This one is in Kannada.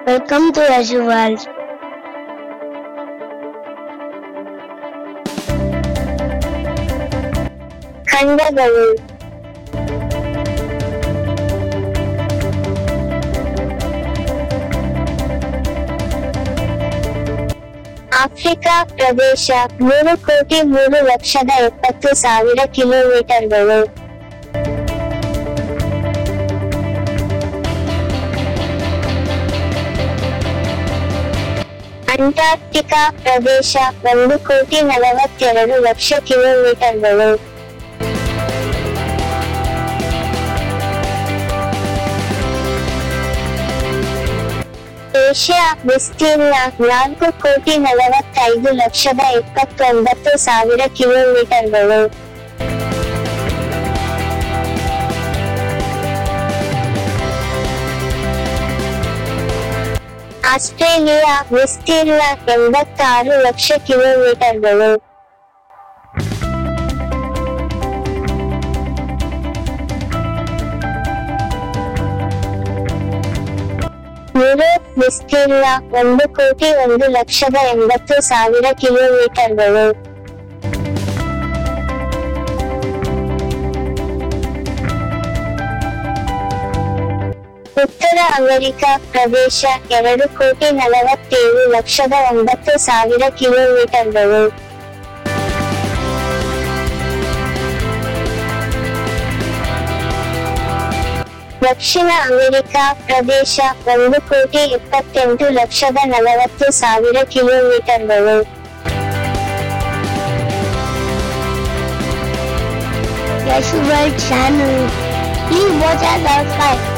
Welcome to Azure World. ಖಂಡಗಳು ಆಫ್ರಿಕಾ ಪ್ರದೇಶ ಮೂರು ಕೋಟಿ ಮೂರು ಲಕ್ಷದ ಎಪ್ಪತ್ತು ಸಾವಿರ ಕಿಲೋಮೀಟರ್ಗಳು ಅಂಟಾರ್ಕ್ಟಿಕಾ ಪ್ರದೇಶ ಒಂದು ಕೋಟಿ ನಲವತ್ತೆರಡು ಲಕ್ಷ ಕಿಲೋಮೀಟರ್ಗಳು ಏಷ್ಯಾ ವಿಸ್ತೀರ್ಣ ನಾಲ್ಕು ಕೋಟಿ ನಲವತ್ತೈದು ಲಕ್ಷದ ಇಪ್ಪತ್ತೊಂಬತ್ತು ಸಾವಿರ ಕಿಲೋಮೀಟರ್ಗಳು ಆಸ್ಟ್ರೇಲಿಯಾ ವಿಸ್ತೀರ್ಣ ಎಂಬತ್ತಾರು ಲಕ್ಷ ಕಿಲೋಮೀಟರ್ಗಳು ಯುರೋಪ್ ವಿಸ್ತೀರ್ಣ ಒಂದು ಕೋಟಿ ಒಂದು ಲಕ್ಷದ ಎಂಬತ್ತು ಸಾವಿರ ಕಿಲೋಮೀಟರ್ಗಳು ಉತ್ತರ ಅಮೆರಿಕ ಪ್ರದೇಶ ಎರಡು ಕೋಟಿ ನಲವತ್ತೇಳು ಲಕ್ಷದ ಒಂಬತ್ತು ಸಾವಿರ ಕಿಲೋಮೀಟರ್ಗಳು ದಕ್ಷಿಣ ಅಮೆರಿಕ ಪ್ರದೇಶ ಒಂದು ಕೋಟಿ ಇಪ್ಪತ್ತೆಂಟು ಲಕ್ಷದ ನಲವತ್ತು ಸಾವಿರ ಕಿಲೋಮೀಟರ್ಗಳು Azure World channel. Please watch us outside.